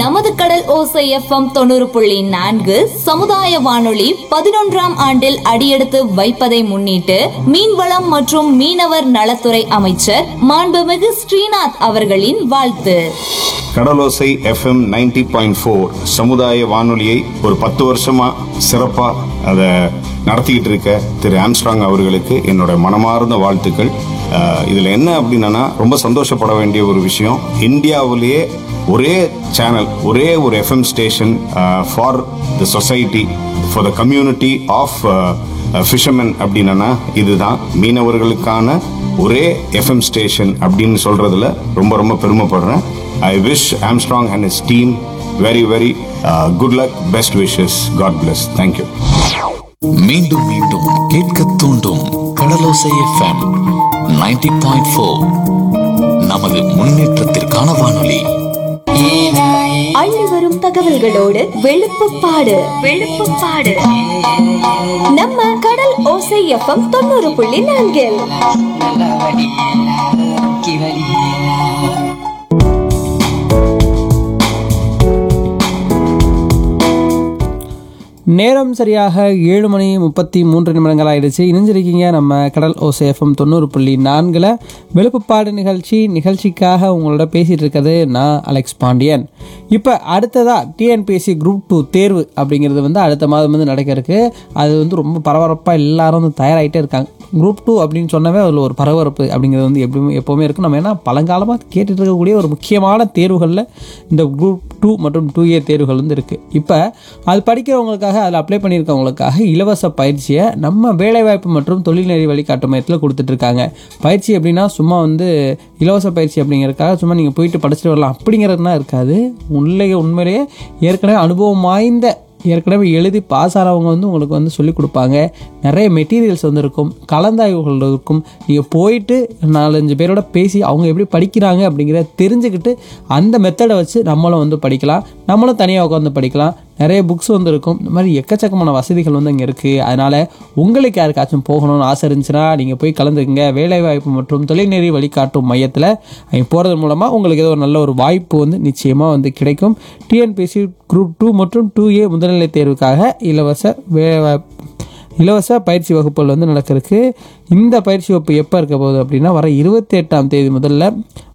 நமது கடல் ஓசை எஃப்எம் தொண்ணூறு புள்ளி நான்கு சமுதாய வானொலி பதினொன்றாம் ஆண்டில் அடியெடுத்து வைப்பதை முன்னிட்டு மீன்வளம் மற்றும் மீனவர் நலத்துறை அமைச்சர் மாண்புமிகு ஸ்ரீநாத் அவர்களின் வாழ்த்து Kadalosai FM ninety point four சமுதாய வானொலியை ஒரு பத்து வருஷமா சிறப்பா அதை நடத்திக்கிட்டு இருக்க திரு ஆம்ஸ்ட்ராங் அவர்களுக்கு என்னோட மனமார்ந்த வாழ்த்துக்கள் அஹ், இதுல என்ன அப்படின்னா ரொம்ப சந்தோஷப்பட வேண்டிய ஒரு விஷயம் இந்தியாவிலேயே ஒரே சேனல் ஒரே ஒரு FM station for the society for the community of fisherman அப்படின்னா இதுதான் மீனவர்களுக்கான ஒரே எஃப்எம் ஸ்டேஷன் அப்படின்னு சொல்றதுல ரொம்ப ரொம்ப பெருமைப்படுறேன் I wish Armstrong and his team very very good luck best wishes God bless thank you மீண்டும் மீண்டும் கேட்க தூண்டும் கடலோசை எஃப்எம் 90.4 பாயிண்ட் ஃபோர் நமது முன்னேற்றத்திற்கான வானொலி அள்ளி வரும் தகவல்களோடு வெளுப்புப்பாடு வெளுப்புப்பாடு நம்ம கடல் ஓசை எஃப்எம் தொண்ணூறு புள்ளி நான்கில் நல்ல வழி கிவலி நேரம் சரியாக ஏழு மணி முப்பத்தி மூன்று நிமிடங்கள் ஆயிடுச்சு இணைஞ்சிருக்கீங்க நம்ம கடல் ஓசேஃபம் தொண்ணூறு புள்ளி நான்கில் வெளுப்புப்பாடு நிகழ்ச்சி நிகழ்ச்சிக்காக உங்களோட பேசிகிட்டு இருக்கிறது நான் அலெக்ஸ் பாண்டியன் இப்போ அடுத்ததாக டிஎன்பிஎஸ்சி குரூப் டூ தேர்வு அப்படிங்கிறது வந்து அடுத்த மாதம் வந்து நடக்க இருக்கு அது வந்து ரொம்ப பரபரப்பாக எல்லாரும் வந்து தயாராகிட்டே இருக்காங்க குரூப் டூ அப்படின்னு சொன்னவே அதில் ஒரு பரபரப்பு அப்படிங்கிறது வந்து எப்பவுமே எப்போவுமே இருக்கும் நம்ம ஏன்னா பழங்காலமாக கேட்டுட்டு இருக்கக்கூடிய ஒரு முக்கியமான தேர்வுகளில் இந்த குரூப் டூ மற்றும் டூ ஏ தேர்வுகள் வந்து இருக்குது இப்போ அது படிக்கிறவங்களுக்காக அதில் அப்ளை பண்ணியிருக்கவங்களுக்காக இலவச பயிற்சியை நம்ம வேலைவாய்ப்பு மற்றும் தொழில்நெறி வழிகாட்டு மையத்தில் கொடுத்துட்ருக்காங்க பயிற்சி எப்படின்னா சும்மா வந்து இலவச பயிற்சி அப்படிங்கிறதுக்காக சும்மா நீங்கள் போயிட்டு படிச்சுட்டு வரலாம் அப்படிங்கிறதுனா இருக்காது உள்ளே உண்மையிலேயே ஏற்கனவே அனுபவம் வாய்ந்த ஏற்கனவே எழுதி பாஸ் ஆனவங்க வந்து உங்களுக்கு வந்து சொல்லிக் கொடுப்பாங்க நிறைய மெட்டீரியல்ஸ் வந்து இருக்கும் கலந்தாய்வுகள் இருக்கும் நீங்கள் போயிட்டு நாலஞ்சு பேரோட பேசி அவங்க எப்படி படிக்கிறாங்க அப்படிங்கிறத தெரிஞ்சுக்கிட்டு அந்த மெத்தடை வச்சு நம்மளும் வந்து படிக்கலாம் நம்மளும் தனியாக உட்காந்து படிக்கலாம் நிறைய புக்ஸ் வந்து இருக்கும் இந்த மாதிரி எக்கச்சக்கமான வசதிகள் வந்து இங்கே இருக்குது அதனால் உங்களுக்கு யாருக்காச்சும் போகணும்னு ஆசை இருந்துச்சுன்னா நீங்கள் போய் கலந்துக்குங்க வேலைவாய்ப்பு மற்றும் தொழில்நெறி வழிகாட்டும் மையத்தில் அங்கே போகிறது மூலமாக உங்களுக்கு ஏதோ ஒரு நல்ல ஒரு வாய்ப்பு வந்து நிச்சயமாக வந்து கிடைக்கும் டிஎன்பிஎஸ்சி குரூப் டூ மற்றும் டூ ஏ முதுநிலை தேர்வுக்காக இலவச வேலைவாய்ப்பு இலவச பயிற்சி வகுப்புகள் வந்து நடக்கிறதுக்கு இந்த பயிற்சி வகுப்பு எப்போ இருக்க போகுது அப்படின்னா வர இருபத்தி எட்டாம் தேதி முதல்ல